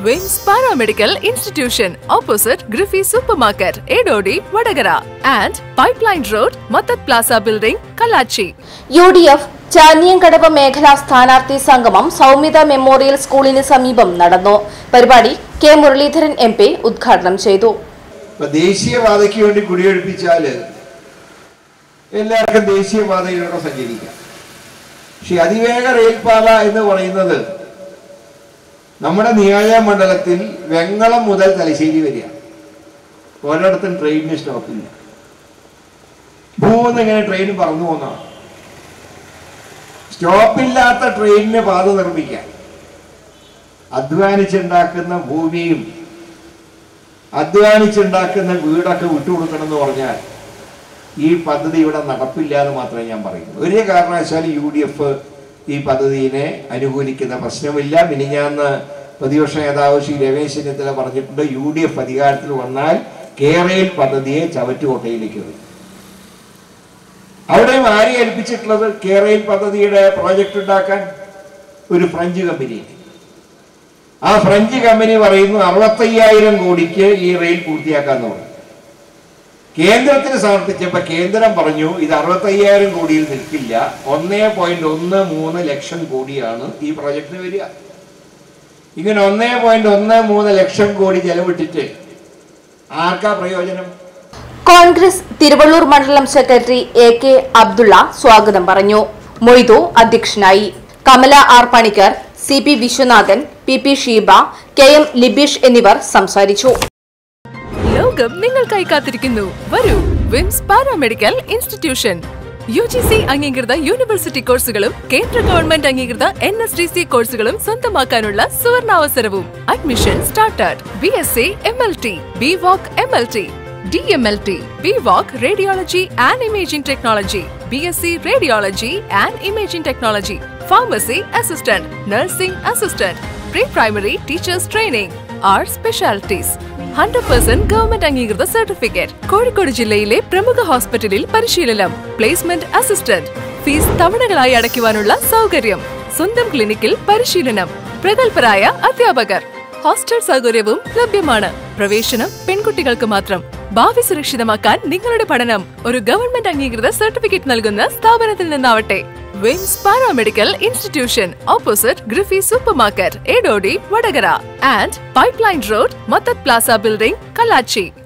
വിംസ് paramedical institution opposite Griffy supermarket Edodi Vadakara and pipeline road മത്തത് plaza building കലാച്ചി U D F Chaniyankadavu മേഖലാ സ്ഥാനാർത്ഥി സംഗമം സൗമ്യത മെമ്മോറിയൽ സ്കൂളിന് സമീപം നടന്നു പരിപാടി കെ മുരളീധരൻ എം പി ഉദ്ഘാടനം ചെയ്തു ഇപ്പൊ ദേശീയപാതയ്ക്ക് വേണ്ടി കുടിയൊഴിപ്പിച്ചാല് എല്ലാവർക്കും ദേശീയപാതയിലൂടെ സഞ്ചരിക്കാം പക്ഷെ അതിവേഗ റെയിൽപാത എന്ന് പറയുന്നത് നമ്മുടെ നിയോജക മണ്ഡലത്തിൽ വെങ്ങളം മുതൽ തലശ്ശേരി വരിക ഒരിടത്തും ട്രെയിനിന് സ്റ്റോപ്പില്ല ഭൂന്ന് ഇങ്ങനെ ട്രെയിൻ പറന്നു പോകുന്നതാണ് സ്റ്റോപ്പില്ലാത്ത ട്രെയിനിന് പാത നിർമ്മിക്കാൻ അധ്വാനിച്ചുണ്ടാക്കുന്ന ഭൂമിയും അധ്വാനിച്ചുണ്ടാക്കുന്ന വീടൊക്കെ വിട്ടുകൊടുക്കണം എന്ന് പറഞ്ഞാൽ ഈ പദ്ധതി ഇവിടെ നടപ്പില്ല എന്ന് മാത്രമേ ഞാൻ പറയുന്നു ഒരു കാരണവശാലും യു ഡി എഫ് ഈ പദ്ധതിയെ അനുകൂലിക്കുന്ന പ്രശ്നമില്ല മിനിഞ്ഞാന്ന് പ്രതിപക്ഷ നേതാവ് ശ്രീ രമേശ് ചെന്നിത്തല പറഞ്ഞിട്ടുണ്ട് യു ഡി എഫ് അധികാരത്തിൽ വന്നാൽ കേരയിൽ പദ്ധതിയെ ചവറ്റുകോട്ടയിലേക്ക് വരും അവിടെയും ആരെ ഏൽപ്പിച്ചിട്ടുള്ളത് കേരയിൽ പദ്ധതിയുടെ പ്രോജക്റ്റ് ഉണ്ടാക്കാൻ ഒരു ഫ്രഞ്ച് കമ്പനിയെ ആ ഫ്രഞ്ച് കമ്പനി പറയുന്നു അറുപത്തയ്യായിരം കോടിക്ക് ഈ റെയിൽ പൂർത്തിയാക്കാന്ന് പറഞ്ഞു കേന്ദ്രത്തിന് സമർപ്പിച്ചപ്പോ കേന്ദ്രം പറഞ്ഞു ഇത് അറുപത്തയ്യായിരം കോടിയിൽ നിൽക്കില്ല ഒന്നേ പോയിന്റ് ഒന്ന് മൂന്ന് ലക്ഷം കോടിയാണ് ഈ പ്രോജക്റ്റിന് വരിക ഇങ്ങനെ ഒന്നേ പോയിന്റ് ഒന്ന് മൂന്ന് ലക്ഷം കോടി ചെലവിട്ടിട്ട് ആർക്കാ പ്രയോജനം കോൺഗ്രസ് തിരുവള്ളൂർ മണ്ഡലം സെക്രട്ടറി എ കെ അബ്ദുള്ള സ്വാഗതം പറഞ്ഞു മൊയ്തു അധ്യക്ഷനായി Kamala R Panicker C P Viswanathan P P Sheeba K M Libeesh എന്നിവർ സംസാരിച്ചു ലോകം നിങ്ങൾക്കായി കാത്തിരിക്കുന്നു വരൂ VIMS paramedical institution U G C അംഗീകൃത യൂണിവേഴ്സിറ്റി കോഴ്സുകളും കേന്ദ്ര ഗവൺമെന്റ് അംഗീകൃത എൻ എസ് ഡി സി കോഴ്സുകളും സ്വന്തമാക്കാനുള്ള സുവർണാവസരവും admission started B S C M L T B voc M L T D M L T B voc radiology and imaging technology B S C radiology and imaging technology pharmacy assistant nursing assistant pre primary teachers training our specialities hundred percent government അംഗീകൃത certificate Kozhikode ജില്ലയിലെ പ്രമുഖ ഹോസ്പിറ്റലിൽ പരിശീലനം placement assistant fees തവണകളായി അടയ്ക്കുവാനുള്ള സൗകര്യം സ്വന്തം ക്ലിനിക്കിൽ പരിശീലനം പ്രഗത്ഭരായ അധ്യാപകർ ഹോസ്റ്റൽ സൗകര്യവും ലഭ്യമാണ് പ്രവേശനം പെൺകുട്ടികൾക്ക് മാത്രം ഭാവി സുരക്ഷിതമാക്കാൻ നിങ്ങളുടെ പഠനം ഒരു ഗവൺമെന്റ് അംഗീകൃത സർട്ടിഫിക്കറ്റ് നൽകുന്ന സ്ഥാപനത്തിൽ നിന്നാവട്ടെ VIMS paramedical institution opposite Griffy supermarket Edodi Vadakara and pipeline road മത്തത് പ്ലാസ ബിൽഡിംഗ് കലാച്ചി